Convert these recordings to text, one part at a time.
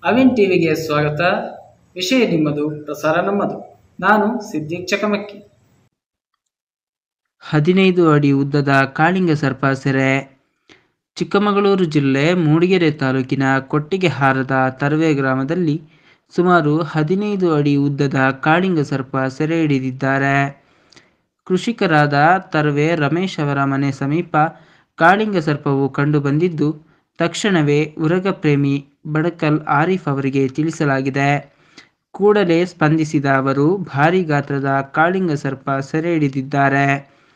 ಅವಿನ್ ಟಿವಿಗೆ ಸ್ವಾಗತ ವಿಷಯ ನಿಮ್ಮದು ಪ್ರಸಾರ ನಮ್ಮದು ನಾನು ಸಿದ್ದಿಕ್ ಚಕಮಕ್ಕಿ ಹದಿನೈದು ಅಡಿ ಉದ್ದದ ಕಾಳಿಂಗ ಸರ್ಪ ಸೆರೆ ಚಿಕ್ಕಮಗಳೂರು ಜಿಲ್ಲೆ ಮೂಡಿಗೆರೆ ತಾಲೂಕಿನ ಕೊಟ್ಟಿಗೆಹಾರದ ತರುವೆ ಗ್ರಾಮದಲ್ಲಿ ಸುಮಾರು ಹದಿನೈದು ಅಡಿ ಉದ್ದದ ಕಾಳಿಂಗ ಸರ್ಪ ಸೆರೆ ಹಿಡಿದಿದ್ದಾರೆ ಕೃಷಿಕರಾದ ತರುವೆ ರಮೇಶ್ ಅವರ ಮನೆ ಸಮೀಪ ಕಾಳಿಂಗ ಸರ್ಪವು ಕಂಡುಬಂದಿದ್ದು ತಕ್ಷಣವೇ ಉರಗ ಪ್ರೇಮಿ ಬಡಕಲ್ ಆರಿಫ್ ಅವರಿಗೆ ತಿಳಿಸಲಾಗಿದೆ ಕೂಡಲೇ ಸ್ಪಂದಿಸಿದ ಅವರು ಭಾರೀ ಗಾತ್ರದ ಕಾಳಿಂಗ ಸರ್ಪ ಸೆರೆ ಹಿಡಿದಿದ್ದಾರೆ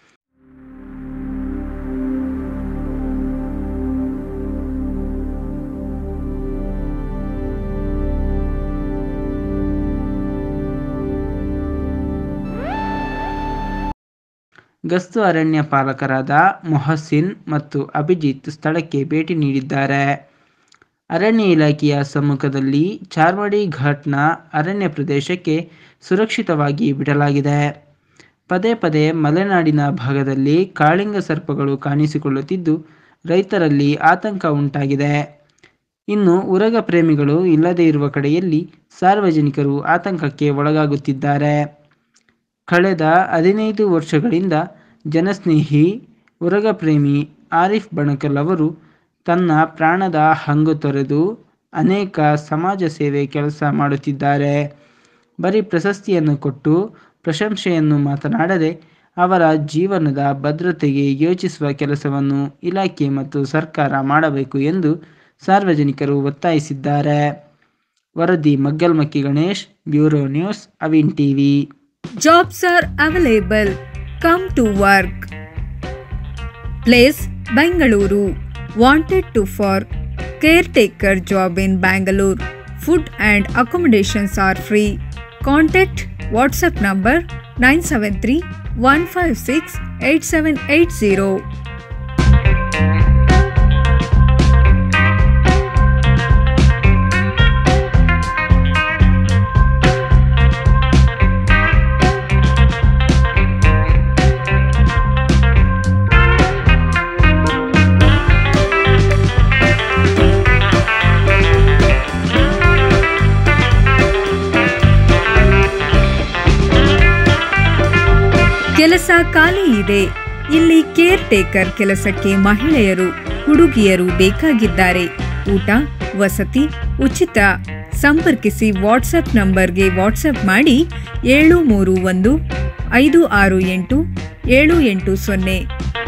ಗಸ್ತು ಅರಣ್ಯ ಪಾಲಕರಾದ ಮೊಹಸಿನ್ ಮತ್ತು ಅಭಿಜಿತ್ ಸ್ಥಳಕ್ಕೆ ಭೇಟಿ ನೀಡಿದ್ದಾರೆ ಅರಣ್ಯ ಇಲಾಖೆಯ ಸಮ್ಮುಖದಲ್ಲಿ ಚಾರ್ಮಡಿ ಘಾಟ್ನ ಅರಣ್ಯ ಪ್ರದೇಶಕ್ಕೆ ಸುರಕ್ಷಿತವಾಗಿ ಬಿಡಲಾಗಿದೆ ಪದೇ ಪದೇ ಮಲೆನಾಡಿನ ಭಾಗದಲ್ಲಿ ಕಾಳಿಂಗ ಸರ್ಪಗಳು ಕಾಣಿಸಿಕೊಳ್ಳುತ್ತಿದ್ದು ರೈತರಲ್ಲಿ ಆತಂಕ ಉಂಟಾಗಿದೆ ಇನ್ನು ಉರಗ ಪ್ರೇಮಿಗಳು ಇಲ್ಲದೇ ಇರುವ ಕಡೆಯಲ್ಲಿ ಸಾರ್ವಜನಿಕರು ಆತಂಕಕ್ಕೆ ಒಳಗಾಗುತ್ತಿದ್ದಾರೆ ಕಳೆದ ಹದಿನೈದು ವರ್ಷಗಳಿಂದ ಜನಸ್ನೇಹಿ ಉರಗ ಪ್ರೇಮಿ ಆರಿಫ್ ಬಣಕಲ್ ಅವರು ತನ್ನ ಪ್ರಾಣದ ಹಂಗು ತೊರೆದು ಅನೇಕ ಸಮಾಜ ಸೇವೆ ಕೆಲಸ ಮಾಡುತ್ತಿದ್ದಾರೆ ಬರೀ ಪ್ರಶಸ್ತಿಯನ್ನು ಕೊಟ್ಟು ಪ್ರಶಂಸೆಯನ್ನು ಮಾತನಾಡದೆ ಅವರ ಜೀವನದ ಭದ್ರತೆಗೆ ಯೋಚಿಸುವ ಕೆಲಸವನ್ನು ಇಲಾಖೆ ಮತ್ತು ಸರ್ಕಾರ ಮಾಡಬೇಕು ಎಂದು ಸಾರ್ವಜನಿಕರು ಒತ್ತಾಯಿಸಿದ್ದಾರೆ ವರದಿ Maggalmakki Ganesh bureau news Avin TV Jobs are available. Come to work. Place Bangalore. Wanted to for caretaker job in Bangalore. Food and accommodations are free. Contact WhatsApp number 973 156 8780. ಕೆಲಸ ಖಾಲಿ ಇದೆ ಇಲ್ಲಿ ಕೇರ್ ಟೇಕರ್ ಕೆಲಸಕ್ಕೆ ಮಹಿಳೆಯರು ಹುಡುಗಿಯರು ಬೇಕಾಗಿದ್ದಾರೆ ಊಟ ವಸತಿ ಉಚಿತ ಸಂಪರ್ಕಿಸಿ ವಾಟ್ಸಪ್ ನಂಬರ್ಗೆ ವಾಟ್ಸಪ್ ಮಾಡಿ ಏಳು ಮೂರು ಒಂದು ಐದು ಆರು ಎಂಟು ಏಳು ಎಂಟು ಸೊನ್ನೆ